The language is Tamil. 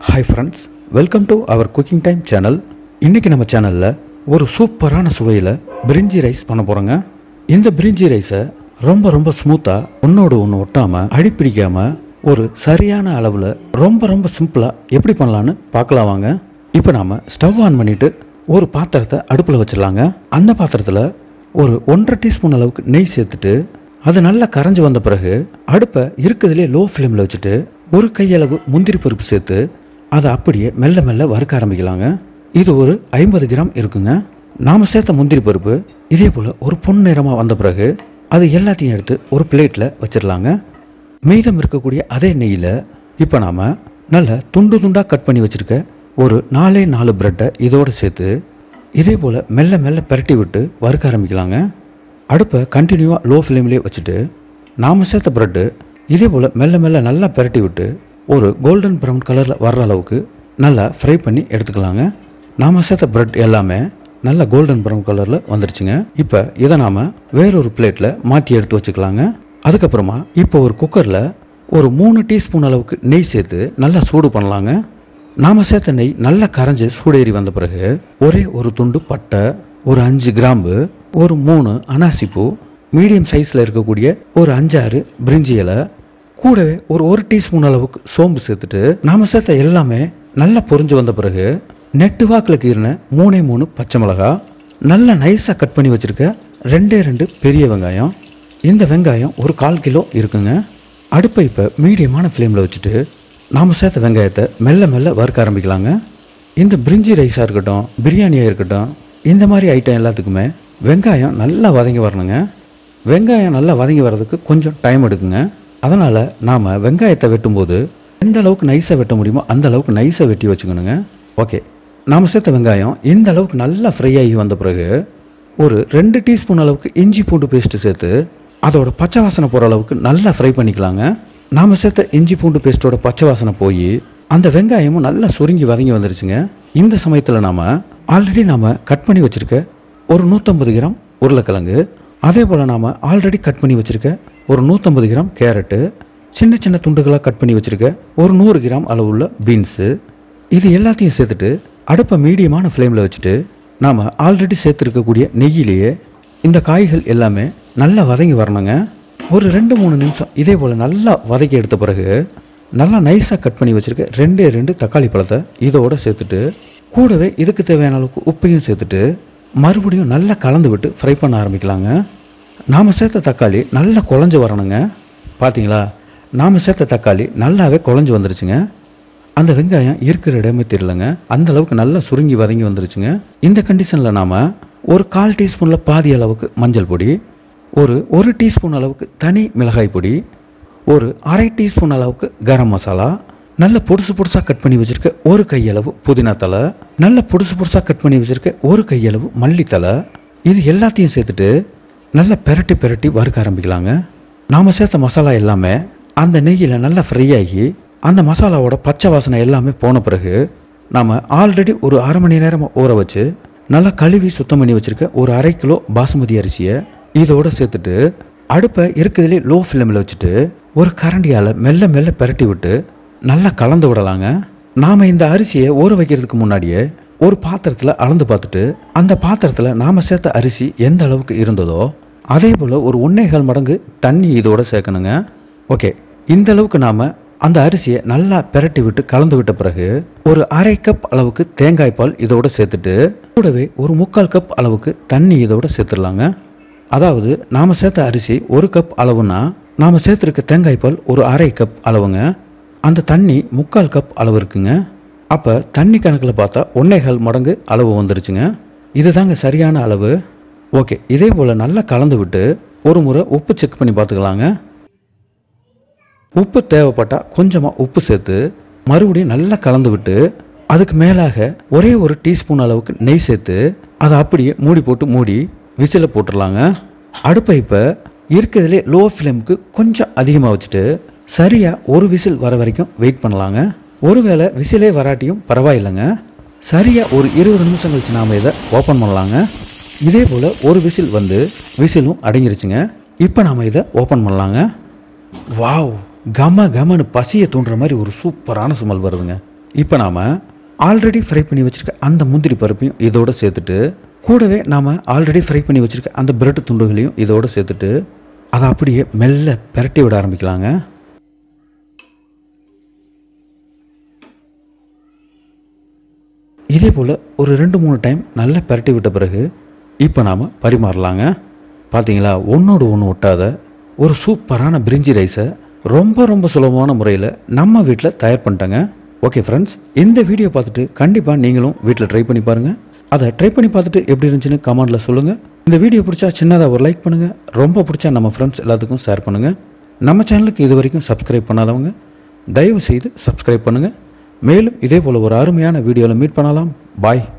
hi friends welcome to our cooking time channel இன்றைக்கி நம்ம சேனலில் ஒரு சூப்பரான சுவையில் பிரிஞ்சி ரைஸ் பண்ண போகிறோங்க இந்த பிரிஞ்சி ரைஸை ரொம்ப ரொம்ப ஸ்மூத்தாக ஒன்றோடு ஒன்று ஒட்டாமல் அடிப்பிடிக்காமல் ஒரு சரியான அளவில் ரொம்ப ரொம்ப சிம்பிளாக எப்படி பண்ணலான்னு பார்க்கலாம் வாங்க இப்போ நாம் ஸ்டவ் ஆன் பண்ணிவிட்டு ஒரு பாத்திரத்தை அடுப்பில் வச்சிடலாங்க அந்த பாத்திரத்தில் ஒரு ஒன்றரை டீஸ்பூன் அளவுக்கு நெய் சேர்த்துட்டு அது நல்லா கரைஞ்சி வந்த பிறகு அடுப்பை இருக்கிறதுலே லோ ஃப்ளேமில் வச்சுட்டு ஒரு கையளவு முந்திரி பருப்பு சேர்த்து அதை அப்படியே மெல்ல மெல்ல வறுக்க ஆரம்பிக்கலாங்க இது ஒரு ஐம்பது கிராம் இருக்குங்க நாம் சேர்த்த முந்திரி பருப்பு இதே போல் ஒரு பொன் நிறமாக வந்த பிறகு அது எல்லாத்தையும் எடுத்து ஒரு பிளேட்டில் வச்சிடலாங்க மீதம் இருக்கக்கூடிய அதே நெய்யில் இப்போ நாம் நல்ல துண்டு துண்டாக கட் பண்ணி வச்சுருக்க ஒரு நாலே நாலு ப்ரெட்டை இதோடு சேர்த்து இதே போல் மெல்ல மெல்ல பிரட்டி விட்டு வறுக்க ஆரம்பிக்கலாங்க அடுப்பை கண்டினியூவாக லோ ஃப்ளேம்லேயே வச்சுட்டு நாம் சேர்த்த ப்ரெட்டு இதே போல் மெல்ல மெல்ல நல்லா பிரட்டி விட்டு ஒரு கோல்டன் ப்ரௌன் கலரில் வர்ற அளவுக்கு நல்லா ஃப்ரை பண்ணி எடுத்துக்கலாங்க நாம் சேர்த்த ப்ரெட் எல்லாமே நல்லா கோல்டன் ப்ரௌன் கலரில் வந்துருச்சுங்க இப்போ இதை நாம் வேறொரு பிளேட்டில் மாற்றி எடுத்து வச்சுக்கலாங்க அதுக்கப்புறமா இப்போ ஒரு குக்கரில் ஒரு மூணு டீஸ்பூன் அளவுக்கு நெய் சேர்த்து நல்லா சூடு பண்ணலாங்க நாம் சேர்த்த நெய் நல்லா கரைஞ்சி சூடேறி வந்த பிறகு ஒரே ஒரு துண்டு பட்டை ஒரு அஞ்சு கிராம்பு ஒரு மூணு அனாசிப்பூ மீடியம் சைஸில் இருக்கக்கூடிய ஒரு அஞ்சாறு பிரிஞ்சி இலை கூடவே ஒரு ஒரு டீஸ்பூன் அளவுக்கு சோம்பு சேர்த்துட்டு நாம் சேர்த்த எல்லாமே நல்லா பொரிஞ்சு வந்த பிறகு நெட்டு வாக்கில் கீறின மூணே மூணு பச்சை மிளகா நல்லா நைஸாக கட் பண்ணி வச்சுருக்க ரெண்டே ரெண்டு பெரிய வெங்காயம் இந்த வெங்காயம் ஒரு கால் கிலோ இருக்குங்க அடுப்பை இப்போ மீடியமான ஃப்ளேமில் வச்சுட்டு நாம் சேர்த்த வெங்காயத்தை மெல்ல மெல்ல வறுக்க ஆரம்பிக்கலாங்க இந்த பிரிஞ்சி ரைஸாக இருக்கட்டும் பிரியாணியாக இருக்கட்டும் இந்த மாதிரி ஐட்டம் எல்லாத்துக்குமே வெங்காயம் நல்லா வதங்கி வரணுங்க வெங்காயம் நல்லா வதங்கி வர்றதுக்கு கொஞ்சம் டைம் எடுக்குங்க அதனால் நாம் வெங்காயத்தை வெட்டும்போது எந்த அளவுக்கு நைஸாக வெட்ட முடியுமோ அந்த அளவுக்கு நைஸாக வெட்டி வச்சுக்கணுங்க ஓகே நாம் சேர்த்த வெங்காயம் இந்த அளவுக்கு நல்லா ஃப்ரை ஆகி வந்த பிறகு ஒரு ரெண்டு டீஸ்பூன் அளவுக்கு இஞ்சி பூண்டு பேஸ்ட்டு சேர்த்து அதோட பச்சை வாசனை போகிற அளவுக்கு நல்லா ஃப்ரை பண்ணிக்கலாங்க நாம் சேர்த்த இஞ்சி பூண்டு பேஸ்ட்டோட பச்சை வாசனை போய் அந்த வெங்காயமும் நல்லா சுருங்கி வதங்கி வந்துருச்சுங்க இந்த சமயத்தில் நாம் ஆல்ரெடி நாம் கட் பண்ணி வச்சுருக்க ஒரு நூற்றம்பது கிராம் உருளைக்கிழங்கு அதே போல் நாம் ஆல்ரெடி கட் பண்ணி வச்சுருக்க ஒரு நூற்றம்பது கிராம் கேரட்டு சின்ன சின்ன துண்டுகளாக கட் பண்ணி வச்சுருக்க ஒரு நூறு கிராம் அளவுள்ள பீன்ஸு இது எல்லாத்தையும் சேர்த்துட்டு அடுப்பை மீடியமான ஃப்ளேமில் வச்சுட்டு நாம் ஆல்ரெடி சேர்த்துருக்கக்கூடிய நெய்யிலேயே இந்த காய்கள் எல்லாமே நல்லா வதங்கி வரணுங்க ஒரு ரெண்டு மூணு நிமிஷம் இதே போல் நல்லா வதக்கி எடுத்த பிறகு நல்லா நைஸாக கட் பண்ணி வச்சுருக்க ரெண்டே ரெண்டு தக்காளி பழத்தை இதோட சேர்த்துட்டு கூடவே இதுக்கு தேவையான அளவுக்கு உப்பையும் சேர்த்துட்டு மறுபடியும் நல்லா கலந்து விட்டு ஃப்ரை பண்ண ஆரம்பிக்கலாங்க நாம் சேர்த்த தக்காளி நல்லா குழஞ்சு வரணுங்க பார்த்தீங்களா நாம் சேர்த்த தக்காளி நல்லாவே குழஞ்சு வந்துருச்சுங்க அந்த வெங்காயம் இருக்கிற இடமே தெரியலங்க அந்த அளவுக்கு நல்லா சுருங்கி வதங்கி வந்துருச்சுங்க இந்த கண்டிஷனில் நாம் ஒரு கால் டீஸ்பூனில் பாதி அளவுக்கு மஞ்சள் பொடி ஒரு ஒரு டீஸ்பூன் அளவுக்கு தனி மிளகாய் பொடி ஒரு அரை டீஸ்பூன் அளவுக்கு கரம் மசாலா நல்ல பொடுசு பொடுசாக கட் பண்ணி வச்சுருக்க ஒரு கையளவு புதினா தலை நல்ல பொடுசு பொடுசாக கட் பண்ணி வச்சுருக்க ஒரு கையளவு மல்லித்தலை இது எல்லாத்தையும் சேர்த்துட்டு நல்லா பெரட்டி பெரட்டி வறுக்க ஆரம்பிக்கலாங்க நாம் சேர்த்த மசாலா எல்லாமே அந்த நெய்யில் நல்லா ஃப்ரை ஆகி அந்த மசாலாவோட பச்சை வாசனை எல்லாமே போன பிறகு நாம் ஆல்ரெடி ஒரு அரை மணி நேரம் ஊற வச்சு நல்லா கழுவி சுத்தம் பண்ணி வச்சுருக்க ஒரு அரை கிலோ பாசுமதி அரிசியை இதோட சேர்த்துட்டு அடுப்பை இருக்கிறதுலே லோ ஃப்ளேமில் வச்சுட்டு ஒரு கரண்டியால் மெல்ல மெல்ல பெரட்டி விட்டு நல்லா கலந்து விடலாங்க நாம் இந்த அரிசியை ஊற வைக்கிறதுக்கு முன்னாடியே ஒரு பாத்திரத்தில் அளந்து பார்த்துட்டு அந்த பாத்திரத்தில் நாம் சேர்த்த அரிசி எந்த அளவுக்கு இருந்ததோ அதே போல் ஒரு ஒன்னேகால் மடங்கு தண்ணி இதோட சேர்க்கணுங்க ஓகே இந்த அளவுக்கு நாம் அந்த அரிசியை நல்லா பெரட்டி விட்டு கலந்து விட்ட பிறகு ஒரு அரை கப் அளவுக்கு தேங்காய் பால் இதோட சேர்த்துட்டு கூடவே ஒரு முக்கால் கப் அளவுக்கு தண்ணி இதோட சேர்த்துடலாங்க அதாவது நாம் சேர்த்த அரிசி ஒரு கப் அளவுனா நாம் சேர்த்துருக்க தேங்காய் பால் ஒரு அரை கப் அளவுங்க அந்த தண்ணி முக்கால் கப் அளவு இருக்குங்க அப்போ தண்ணி கணக்கில் பார்த்தா ஒன்னேகால் மடங்கு அளவு வந்துருச்சுங்க இதுதாங்க சரியான அளவு ஓகே இதே போல் நல்லா கலந்து விட்டு ஒரு முறை உப்பு செக் பண்ணி பார்த்துக்கலாங்க உப்பு தேவைப்பட்டால் கொஞ்சமாக உப்பு சேர்த்து மறுபடியும் நல்லா கலந்து விட்டு அதுக்கு மேலாக ஒரே ஒரு டீஸ்பூன் அளவுக்கு நெய் சேர்த்து அதை அப்படியே மூடி போட்டு மூடி விசிலை போட்டுடலாங்க அடுப்பை இப்போ இருக்கிறதுலே லோ ஃப்ளேமுக்கு கொஞ்சம் அதிகமாக வச்சுட்டு சரியாக ஒரு விசில் வர வரைக்கும் வெயிட் பண்ணலாங்க ஒருவேளை விசிலே வராட்டியும் பரவாயில்லைங்க சரியாக ஒரு இருபது நிமிஷம் கழிச்சு நாம் இதை ஓப்பன் பண்ணலாங்க இதே போல் ஒரு விசில் வந்து விசிலும் அடங்கிருச்சுங்க இப்போ நாம் இதை ஓப்பன் பண்ணலாங்க வாவ் கம கமன்னு பசியை தூண்டுற மாதிரி ஒரு சூப்பரான சுமல் வருதுங்க இப்போ நாம் ஆல்ரெடி ஃப்ரை பண்ணி வச்சுருக்க அந்த முந்திரி பருப்பையும் இதோட சேர்த்துட்டு கூடவே நாம் ஆல்ரெடி ஃப்ரை பண்ணி வச்சுருக்க அந்த பிரெட் துண்டுகளையும் இதோட சேர்த்துட்டு அதை அப்படியே மெல்ல பெரட்டி விட ஆரம்பிக்கலாங்க இதே போல் ஒரு ரெண்டு மூணு டைம் நல்லா பெரட்டி விட்ட பிறகு இப்போ நாம் பரிமாறலாங்க பார்த்தீங்களா ஒன்றோடு ஒன்று ஒட்டாத ஒரு சூப்பரான பிரிஞ்சி ரைஸை ரொம்ப ரொம்ப சுலபமான முறையில் நம்ம வீட்டில் தயார் பண்ணிட்டேங்க ஓகே ஃப்ரெண்ட்ஸ் இந்த வீடியோ பார்த்துட்டு கண்டிப்பாக நீங்களும் வீட்டில் ட்ரை பண்ணி பாருங்கள் அதை ட்ரை பண்ணி பார்த்துட்டு எப்படி இருந்துச்சுன்னு கமெண்டில் சொல்லுங்கள் இந்த வீடியோ பிடிச்சா சின்னதாக ஒரு லைக் பண்ணுங்கள் ரொம்ப பிடிச்சா நம்ம ஃப்ரெண்ட்ஸ் எல்லாத்துக்கும் ஷேர் பண்ணுங்கள் நம்ம சேனலுக்கு இது வரைக்கும் சப்ஸ்கிரைப் பண்ணாதவங்க தயவு செய்து சப்ஸ்கிரைப் பண்ணுங்கள் மேலும் இதே போல் ஒரு அருமையான வீடியோவில் மீட் பண்ணலாம் பாய்